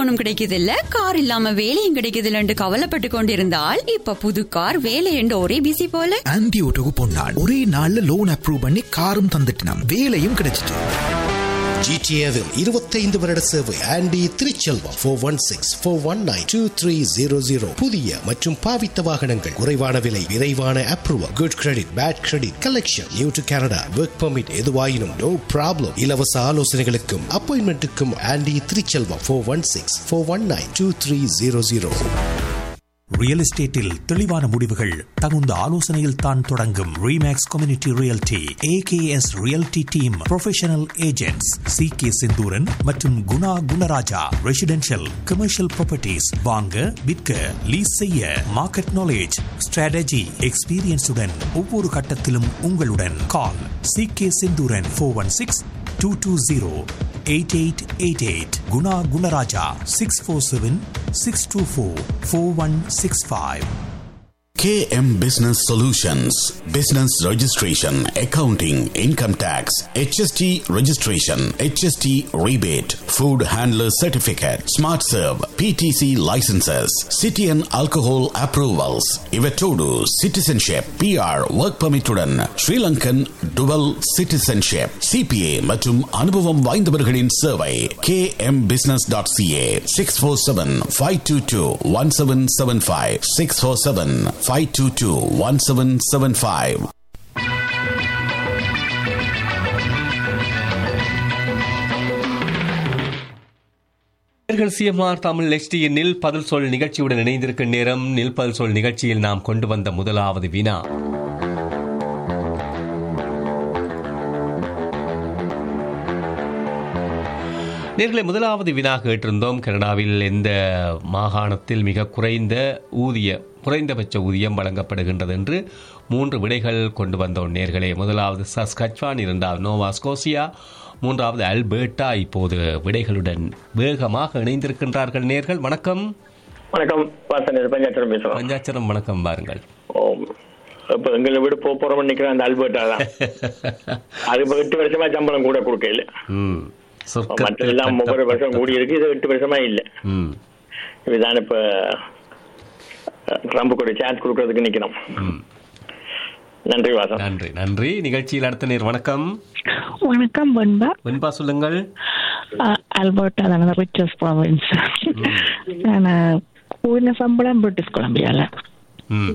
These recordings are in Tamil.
லோனும் கிடைக்குது இல்ல கார் இல்லாம வேலையும் கிடைக்குது இல்லன்னு கவலைப்பட்டு கொண்டிருந்தால் இப்ப புது கார் வேலை என்று ஒரே பிசி போல ஆன்டி ஓட்டோக்கு போனான் ஒரே நாள்ல லோன் அப்ரூவ் பண்ணி காரும் தந்துட்டான் வேலையும் கிடைச்சிட்டு ஜிடிஏவில் இருபத்தைந்து வருட சேவை Andy Thiruchelvam four one six four one nine two three zero zero புதிய மற்றும் பாவித்த வாகனங்கள் குறைவான விலை விரைவான approval good credit bad credit collection new to Canada work permit எதுவாயினும் நோ ப்ராப்ளம் இலவச ஆலோசனைகளுக்கும் அப்பாயின்மெண்ட்டுக்கும் Andy Thiruchelvam four one six four one nine two three zero zero real எஸ்டேட்டில் தெளிவான முடிவுகள் தகுந்த ஆலோசனையில் தான் தொடங்கும் Remax community realty AKS realty team professional agents C K Senthuran மற்றும் Guna Gunarajah residential commercial properties வாங்க விற்க லீஸ் செய்ய மார்க்கெட் நாலேஜ் ஸ்ட்ராட்டஜி எக்ஸ்பீரியன்ஸுடன் ஒவ்வொரு கட்டத்திலும் உங்களுடன் call C K Senthuran four one six two two zero eight eight eight eight Guna Gunarajah six four seven six two four four one six five KM Business Solutions Business Registration, Accounting, Income Tax, HST Registration, HST Rebate, Food Handler Certificate, Smart Serve, PTC Licenses, City and Alcohol Approvals, Ivetodu, Citizenship, PR, Work Permit உடன் Sri Lankan Dual Citizenship, CPA மற்றும் அனுபவம் வாய்ந்தவர்களின் சேவை kmbusiness.ca 647-522-1775 647-522-1775 நேர்கள் சிஎம்ஆர் தமிழ் எச்டியின் நில் பதில் சொல் நிகழ்ச்சியுடன் இணைந்திருக்கும் நேரம் நில் பதில் சொல் நிகழ்ச்சியில் நாம் கொண்டு வந்த முதலாவது வினா நேர்களை முதலாவது வினா கேட்டிருந்தோம் கனடாவில் எந்த மாகாணத்தில் மிக குறைந்த ஊதிய குறைந்தபட்ச ஊதியம் வழங்கப்படுகின்றது என்று மூன்று விடைகள் கொண்டு வந்தோம் நேர்களே முதலாவது சஸ்கச்வான் இரண்டாவது நோவா ஸ்கோசியா மூன்றாவது அல்பர்ட்டா இப்போது விடைகளுடன் வேகமாக இணைந்திருக்கின்றார்கள் நேர்கள் வணக்கம் வணக்கம் வாசன் இது பஞ்சாச்சரம் பேசுறோம் பஞ்சாச்சரம் வணக்கம் பாருங்கள் ஓ இப்ப எங்களை விட போக போறோம்னு நிக்கிறேன் அந்த அல்பர்ட்டா தான் அது இப்ப எட்டு வருஷமா சம்பளம் கூட கொடுக்கல ம் மற்ற சொர்க்கத்தில் எல்லாம் ஒவ்வொரு வருஷம் கட்டப்பட்ட- கூடி இருக்கு இது எட்டு வருஷமா இல்ல ம் இதுதான் இப்ப ட்ரம்புக்கு ஒரு சான்ஸ் கொடுக்கறதுக்கு நிக்கணும் ம் நன்றி வாசன் நன்றி நன்றி நிகழ்ச்சியில் அடுத்த நேர் வணக்கம் வணக்கம் பண்பா வெண்பா சொல்லுங்கள் அல்பர்ட்டா தான் ரிச்சஸ் ப்ராவின்ஸ் நான் கூடின சம்பளம் பிரிட்டிஷ் கொலம்பியால ம்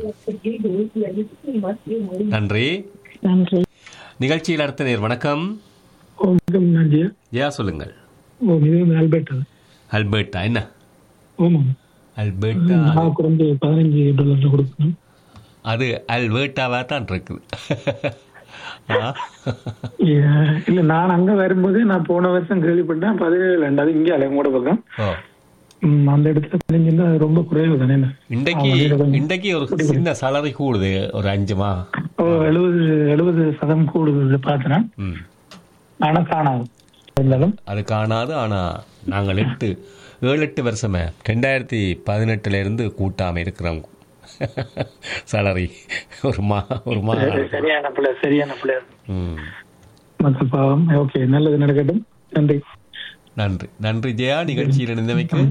நன்றி நன்றி நிகழ்ச்சியில் அடுத்த நேர் வணக்கம் வணக்கம் நாஜியா ஜெயா சொல்லுங்கள் ஓ இது வந்து ஆல்பர்ட் அது அல்பர்ட்டா என்ன ஆமாம் அல்பர்ட்டா நான் குறைஞ்சு பதினஞ்சு டாலர் கொடுக்கணும் அது அல்பர்ட்டாவா தான் இருக்குது ஆ? ஏ- இல்ல நான் அங்க வரும்போது நான் போன வருஷம் கேள்விப்பட்டேன் பதினேழு ரெண்டாவது இங்கே அலையங்கூட பக்கம் ஓ ம், அந்த இடத்துல பதினஞ்சுன்னா அது ரொம்ப குறைவு தானே இன்றைக்கு இன்றைக்கு ஒரு சின்ன சலவை கூடுது ஒரு அஞ்சுமா ஓ எழுபது எழுபது சதம் கூடுதல் பார்த்தேன் ம் ஆனா காணாது இருந்தாலும் அது காணாது ஆனா நாங்கள் எட்டு ஏழு எட்டு வருஷமே ரெண்டாயிரத்தி பதினெட்டுல இருந்து கூட்டாம இருக்கிறோம் சலரி ஒரு மா ஒரு மா சரியான பிள்ளை சரியான பிள்ளை ம் மக்கள் பாவம் ஓகே நல்லது நடக்கட்டும் நன்றி நன்றி நன்றி ஜெயா நிகழ்ச்சியில் இணைந்தமைக்கு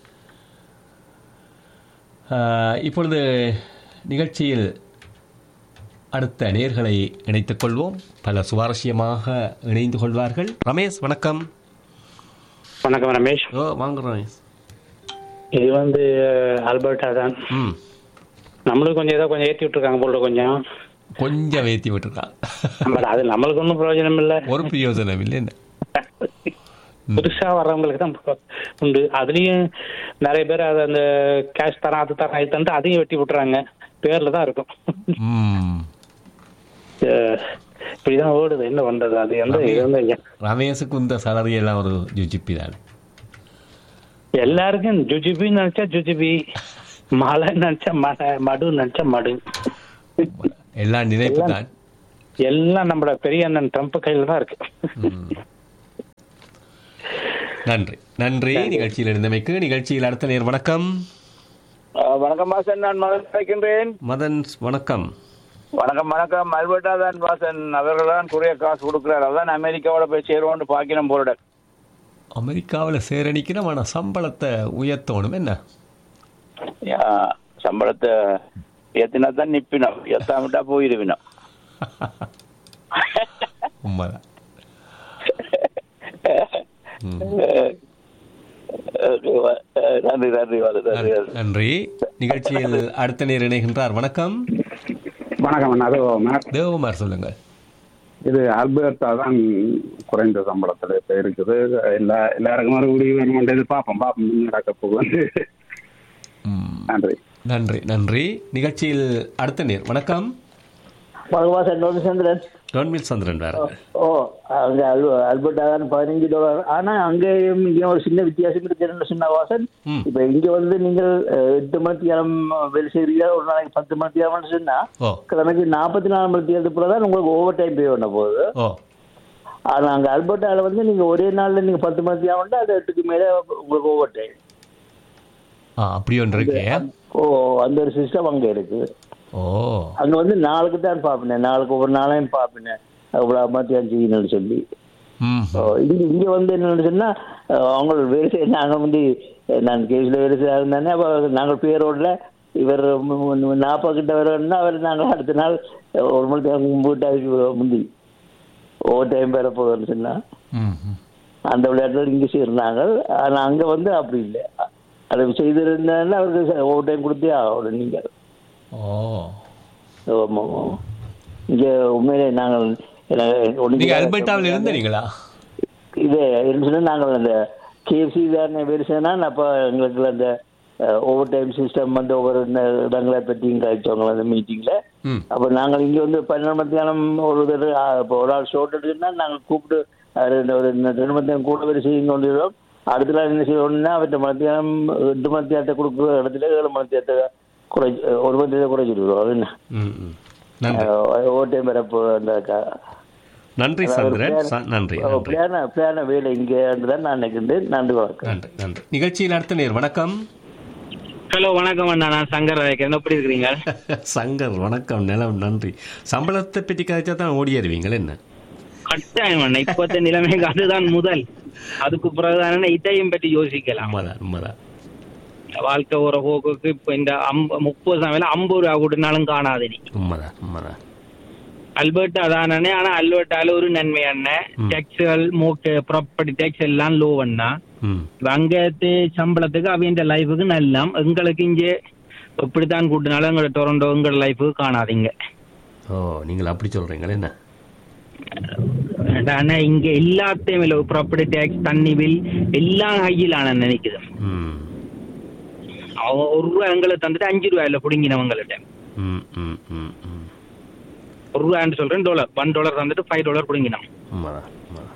ஆஹ், இப்பொழுது நிகழ்ச்சியில் அடுத்த நேர்களை இணைத்துக் கொள்வோம் பல சுவாரஸ்யமாக இணைந்து கொள்வார்கள் ரமேஷ் வணக்கம் வணக்கம் ரமேஷ் ஓ வாங்க ரமேஷ் இது வந்து அல்பர்ட்டா தான் ம் நம்மளுக்கு கொஞ்சம் ஏதோ கொஞ்சம் ஏற்றி விட்டுருக்காங்க போல கொஞ்சம் கொஞ்சம் ஏற்றி விட்டுருக்கான் பட் அது நம்மளுக்கு ஒன்றும் பிரயோஜனம் இல்லை ஒரு பிரயோஜனம் இல்லை என்ன புதுசா வர்றவங்களுக்கு தான் ப- உண்டு அதுலயும் நிறைய பேர் அது அந்த கேஷ் தரேன் அது தரேன் இது தந்துட்டு அதையும் வெட்டி விட்டுறாங்க பேர்ல தான் இருக்கும் ம் அஹ் இப்படிதான் ஓடுது என்ன பண்றது அது எந்த இது வந்து எ- ரமேஷுக்கு இந்த சலரி எல்லாம் ஒரு ஜுஜிப்பி தான் எல்லாருக்கும் ஜுஜிபி நினைச்சா ஜுஜிபி மழை நினைச்சா மழை மடு நினைச்சா மடு எல்லாம் நினைப்பு எல்லாம் தான் எல்லாம் நம்மளோட பெரிய அண்ணன் ட்ரம்ப் கையில தான் இருக்கு நன்றி நன்றி நிகழ்ச்சியில் இருந்தமைக்கு நிகழ்ச்சியில் அடுத்த நேர் வணக்கம் வணக்கம் வாசன் நான் மதன் வைக்கின்றேன் மதன் வணக்கம் வணக்கம் வணக்கம் அல்பர்டா தான் வாசன் அவர்கள் தான் குறைய காசு கொடுக்கிறார் அதான் அமெரிக்காவோட போய் சேருவோம்னு பாக்கினம் போறட அமெரிக்காவில் சேரணிக்கணும் ஆனால் சம்பளத்தை உயர்த்தணும் என்ன யா, சம்பளத்தை ஏத்தினா தான் நிப்பினோம் ஏத்தாமட்டா போயிருவினோம் உண்மைதான் நன்றி நன்றி வாது, நன்றி நன்றி. நன்றி நிகழ்ச்சியில் அடுத்த நேர் இணைகின்றார் வணக்கம் வணக்கம் அண்ணா தேவகுமார் தேவகுமார் சொல்லுங்க இது அல்பர்டா தான் குறைந்த சம்பளத்துல இப்ப இருக்குது எல்லா எல்லாருக்கும் மறுபடியும் வேணுமென்றது பார்ப்போம் பார்ப்போம் என்ன நடக்க போகுது நன்றி நன்றி நன்றி நிகழ்ச்சியில் அடுத்த நேர் வணக்கம் பகவாசன் சந்திரன் டொன்மில் சந்திரன் வேற ஓ அங்க அல்- அல்பர்டா தான் பதினஞ்சு டாலர் ஆனா அங்கேயும் இங்கே ஒரு சின்ன வித்தியாசம் இருக்குன்னு சொன்ன வாசன் இப்ப இங்க வந்து நீங்கள் அஹ், எட்டு மணி நேரம் வேலை செய்றீங்க ஒரு நாளைக்கு பத்து மணி நேரம்னு சொன்னா ஓ கிழமைக்கு நாற்பத்தி நாலு மணி நேரத்துக்குள்ள தான் உங்களுக்கு ஓவர் டைம் பே பண்ண போகுது ஓ ஆனா அங்க அல்பர்டால வந்து நீங்க ஒரே நாள்ல நீங்க பத்து மணி நேரம் அது எட்டுக்கு மேல உங்களுக்கு ஓவர் டைம் ஆ அப்படி ஒன்று இருக்கே ஓ அந்த ஒரு சிஸ்டம் அங்க இருக்கு ஓ அங்க வந்து நாளுக்கு தான் பாப்பினேன் நாளுக்கு ஒவ்வொரு நாளையும் பாப்பினேன் அவ்வளவு மத்தியானம் செய்யணும்னு சொல்லி ம் ஓ, இங்க இங்க வந்து என்னன்னு சொன்னா அஹ், அவங்க வேலை செய்ய நாங்க வந்து அஹ், நான் கேஸ்ல வேலை செய்ய இருந்தானே அப்ப நாங்கள் பேரோட்ல இவர் நாற்பது கிட்ட வரணும்னா அவர் நாங்கள் அடுத்த நாள் அஹ், ஒரு மணி நேரம் வீட்டாக்கு முந்தி ஓவர் டைம் பெற போகுதுன்னு சொன்னா ம் ம். அந்த விளையாட்டுல இங்க சேர்ந்தாங்க ஆனா அங்க வந்து அப்படி இல்லை அதை செய்திருந்தாலும் அவருக்கு ஓவர் டைம் கொடுத்தே ஆகணும் நீங்க ஓ ஆமா, ஆமா. இங்க உண்மையிலே நாங்கள் எனக்கு ஒண்ணுமே- நீங்க அல்பர்டாவில் இருந்தீங்களா இது என்ன சொன்னா நாங்கள் அந்த கேஎஃப்சி தானே வேறு செய்யனா அப்போ எங்களுக்கு அந்த ஓவர் டைம் சிஸ்டம் வந்து ஒவ்வொரு ந- இடங்களை பற்றியும் கழிச்சவங்க அந்த மீட்டிங்ல ம் அப்போ நாங்கள் இங்கே வந்து பன்னெண்டு மத்தியானம் ஒரு தடவை ஆ, இப்போ ஒரு ஆள் ஷோட் எடுக்குன்னா நாங்கள் கூப்பிட்டு அது ரெண்டு- ஒரு ரெண்டு மத்தியானம் கூட வேறு செய்ய கொண்டிருக்கோம் அடுத்த நாள் என்ன செய்யணும்னா அவர்கிட்ட மத்தியானம் எட்டு மத்தியானத்தை கொடுக்குற இடத்துல ஏழு மத்தியானத்தை குறை ஒரு மத்தியத்தை குறைச்சிருக்கிறோம் அது என்ன ம் ம் நன்றி ஓவர் டைம் வரப்போ அந்த க- நன்றி அதாவது சந்திரன் plan- ச- நன்றி ஓ, நன்றி பிளான பிளான வேலை இங்கே தான் நான் நினைக்கின்றேன் நன்றி வணக்கம் நன்றி நன்றி நிகழ்ச்சியில் அடுத்த நேர் வணக்கம் ஹலோ வணக்கம் அண்ணா நான் சங்கர் ராயக்கன் எப்படி இருக்கிறீங்க சங்கர் வணக்கம் நிலம் நன்றி சம்பளத்தை பற்றி கதைச்சா தான் ஓடியறிவீங்கள் என்ன கட்டாயம் அண்ணா இப்பத்த நிலைமைக்கு அதுதான் முதல் அதுக்கு பிறகுதான் இதையும் பற்றி யோசிக்கலாம் உண்மைதான் உண்மைதான் வாழ்க்கை ஒரு போக்குக்கு இப்ப இந்த அம்ப- முப்பது சமையல ஐம்பது ரூபா கொடுனாலும் காணாது நீ உண்மைதான் உண்மைதான் அல்பர்ட்டா தானே ஆனா அல்பர்ட்டால ஒரு நன்மை அண்ணன் டேக்ஸ்கள் மூட்டு ப்ராப்பர்ட்டி டேக்ஸ் எல்லாம் லோ அண்ணா ம் அங்கத்து சம்பளத்துக்கு அவங்க லைஃபுக்கு நல்லா எங்களுக்கு இங்கே இப்படித்தான் கூட்டினாலும் எங்களோட டொரண்டோ எங்களோட லைஃபுக்கு காணாதீங்க ஓ நீங்கள் அப்படி சொல்றீங்களே என்ன ஆனா இங்க எல்லாத்தையும் இல்லை ப்ராப்பர்ட்டி டேக்ஸ் தண்ணி பில் எல்லாம் ஹையில் ஆன நினைக்குது ம் அவங்க ஒரு ரூபா எங்களை தந்துட்டு அஞ்சு ரூபாயில பிடிங்கினவங்கள்ட்ட ம் ம் ம் ம் ஒரு ரூபான்னு சொல்றேன் டாலர் ஒன் டாலர் தந்துட்டு ஃபைவ் டாலர் பிடிங்கினோம் உண்மைதான் உண்மைதான்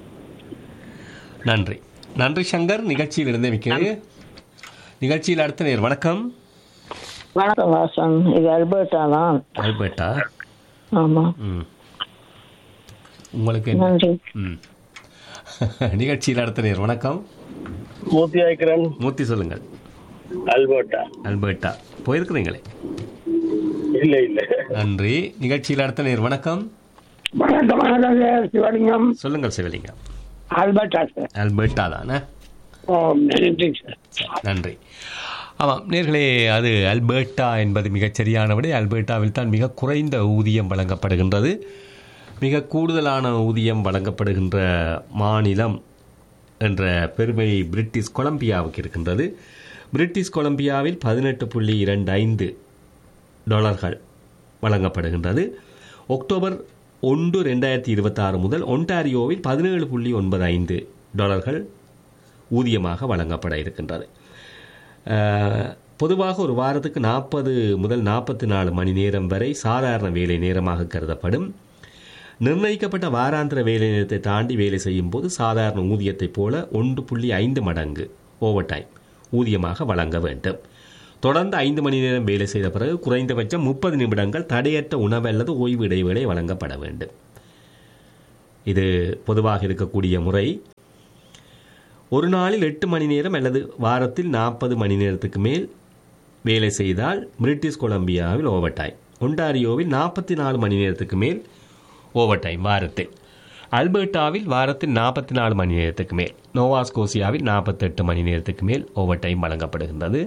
நன்றி நன்றி சங்கர் நிகழ்ச்சியில் இருந்தே மிக்க நிகழ்ச்சியில் அடுத்த நேர் வணக்கம் வணக்கம் வாசன் இது அல்பர்ட்டா தான் அல்பர்ட்டா ஆமா ம் உங்களுக்கு என்ன நன்றி ம் நிகழ்ச்சியில் அடுத்த நேர் வணக்கம் மூர்த்தி ஆய்க்கிறேன் மூர்த்தி சொல்லுங்கள் அல்பர்ட்டா அல்பர்ட்டா போயிருக்கிறீங்களே இல்ல இல்ல நன்றி நிகழ்ச்சியில் அடுத்த நேர் வணக்கம் வணக்கம் வணக்கம் சார் சிவலிங்கம் சொல்லுங்கள் சிவலிங்கம் ஆல்பர்ட்டா சார் அல்பர்ட்டா தானே ஓ நன்றி சார் நன்றி ஆமாம் நேர்களே அது அல்பர்ட்டா என்பது மிகச் சரியான விடை அல்பர்ட்டாவில் தான் மிக குறைந்த ஊதியம் வழங்கப்படுகின்றது மிக கூடுதலான ஊதியம் வழங்கப்படுகின்ற மாநிலம் என்ற பெருமை பிரிட்டிஷ் கொலம்பியாவுக்கு இருக்கின்றது பிரிட்டிஷ் கொலம்பியாவில் பதினெட்டு புள்ளி இரண்டு ஐந்து டாலர்கள் வழங்கப்படுகின்றது அக்டோபர் ஒன்று ரெண்டாயிரத்தி இருபத்தாறு முதல் ஒன்டாரியோவில் பதினேழு புள்ளி ஒன்பது ஐந்து டாலர்கள் ஊதியமாக வழங்கப்பட இருக்கின்றது அஹ், பொதுவாக ஒரு வாரத்துக்கு நாற்பது முதல் நாற்பத்தி நாலு மணி நேரம் வரை சாதாரண வேலை நேரமாக கருதப்படும் நிர்ணயிக்கப்பட்ட வாராந்திர வேலை நேரத்தை தாண்டி வேலை செய்யும் போது சாதாரண ஊதியத்தைப் போல ஒன்று புள்ளி ஐந்து மடங்கு ஓவர் டைம் ஊதியமாக வழங்க வேண்டும் தொடர்ந்து ஐந்து மணி நேரம் வேலை செய்த பிறகு குறைந்தபட்சம் முப்பது நிமிடங்கள் தடையற்ற உணவு அல்லது ஓய்வு இடைவேளை வழங்கப்பட வேண்டும் இது பொதுவாக இருக்கக்கூடிய முறை ஒரு நாளில் எட்டு மணி நேரம் அல்லது வாரத்தில் நாற்பது மணி நேரத்துக்கு மேல் வேலை செய்தால் பிரிட்டிஷ் கொலம்பியாவில் ஓவர் டைம் ஒன்டாரியோவில் நாற்பத்தி நாலு மணி நேரத்துக்கு மேல் ஓவர் டைம் வாரத்தில் அல்பர்டாவில் வாரத்தில் நாற்பத்தி நாலு மணி நேரத்துக்கு மேல் நோவாஸ்கோசியாவில் நாற்பத்தெட்டு மணி நேரத்துக்கு மேல் ஓவர் டைம் வழங்கப்படுகின்றது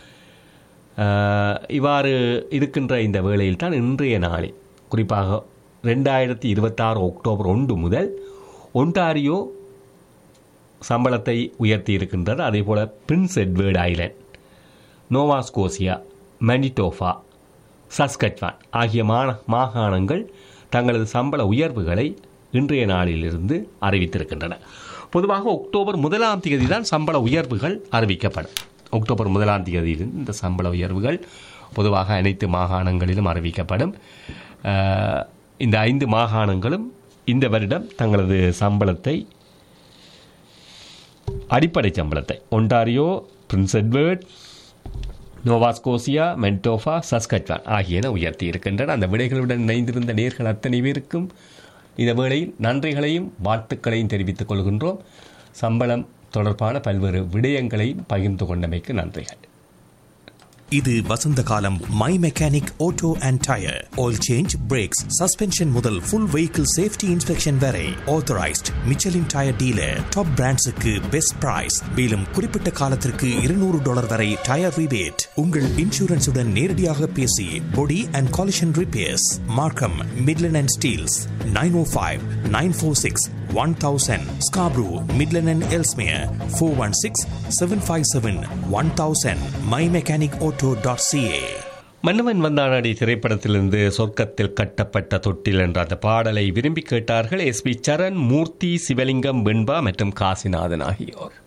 ஆஹ், இவ்வாறு இருக்கின்ற இந்த வேளையில் தான் இன்றைய நாளில் குறிப்பாக ரெண்டாயிரத்தி இருபத்தாறு அக்டோபர் ஒன்று முதல் ஒன்டாரியோ சம்பளத்தை உயர்த்தி இருக்கின்றது அதேபோல Prince Edward Island Nova Scotia Manitoba Saskatchewan ஆகிய மா மாகாணங்கள் தங்களது சம்பள உயர்வுகளை இன்றைய நாளிலிருந்து அறிவித்திருக்கின்றன பொதுவாக அக்டோபர் முதலாம் தேதி தான் சம்பள உயர்வுகள் அறிவிக்கப்படும் அக்டோபர் முதலாம் தேதியிலிருந்து இந்த சம்பள உயர்வுகள் பொதுவாக அனைத்து மாகாணங்களிலும் அறிவிக்கப்படும் அஹ், இந்த ஐந்து மாகாணங்களும் இந்த வருடம் தங்களது சம்பளத்தை அடிப்படை சம்பளத்தை Ontario Prince Edward Nova Scotia Manitoba Saskatchewan ஆகியன உயர்த்தி இருக்கின்றன அந்த விடைகளுடன் இணைந்திருந்த நேர்கள் அத்தனை பேருக்கும் இந்த வேளையில் நன்றிகளையும் வாழ்த்துக்களையும் தெரிவித்துக் கொள்கின்றோம் சம்பளம் தொடர்பான பல்வேறு விடயங்களையும் பகிர்ந்து கொண்டமைக்கு நன்றிகள் இது வசந்த காலம் my mechanic auto and tyre oil change brakes suspension முதல் ஃபுல் வெஹிக்கிள் சேஃப்டி இன்ஸ்பெக்ஷன் வரை authorised Michelin tyre dealer top பிராண்ட்ஸுக்கு பெஸ்ட் பிரைஸ் மேலும் குறிப்பிட்ட காலத்திற்கு இருநூறு டாலர் வரை டயர் ரிபேட் உங்கள் இன்சூரன்ஸுடன் நேரடியாக பேசி body and collision repairs Markham Midland and Steeles nine O five nine four six one thousand Scarborough Midland and Ellesmere four one six seven five seven one thousand my mechanic auto dot CA மன்னவன் வந்தானடி திரைப்படத்திலிருந்து சொர்க்கத்தில் கட்டப்பட்ட தொட்டில் என்ற அந்த பாடலை விரும்பி கேட்டார்கள் எஸ் பி சரண் மூர்த்தி சிவலிங்கம் வெண்பா மற்றும் காசிநாதன் ஆகியோர்